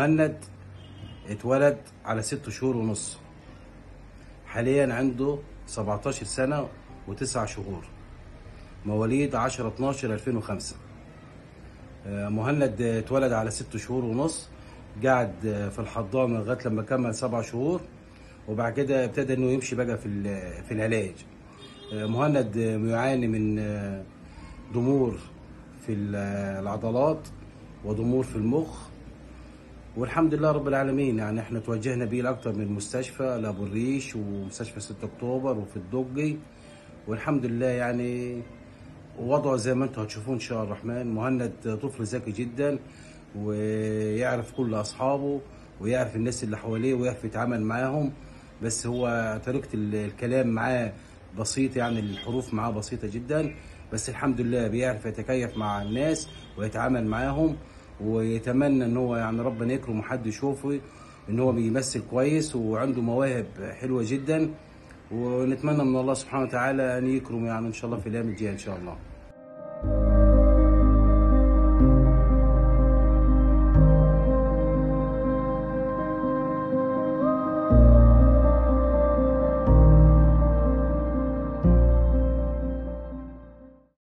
مهند اتولد على ست شهور ونص حاليا عنده 17 سنة وتسع شهور مواليد 10 12 2005 آه، مهند اتولد على ست شهور ونص قعد آه، في الحضانة لغاية لما كمل سبع شهور وبعد كده ابتدى انه يمشي بقى في ال- في العلاج آه، مهند آه، بيعاني من آه، ضمور في ال- آه، العضلات وضمور في المخ والحمد لله رب العالمين يعني احنا توجهنا بيه لاكثر من مستشفى لابو الريش ومستشفى 6 اكتوبر وفي الدقي والحمد لله يعني وضعه زي ما انتم هتشوفوه ان شاء الله الرحمن مهند طفل ذكي جدا ويعرف كل اصحابه ويعرف الناس اللي حواليه ويعرف يتعامل معاهم بس هو طريقه ال- الكلام معاه بسيط يعني الحروف معاه بسيطه جدا بس الحمد لله بيعرف يتكيف مع الناس ويتعامل معاهم ويتمنى ان هو يعني ربنا يكرمه حد يشوفه ان هو بيمثل كويس وعنده مواهب حلوه جدا ونتمنى من الله سبحانه وتعالى ان يكرمه يعني ان شاء الله في الايام الجايه ان شاء الله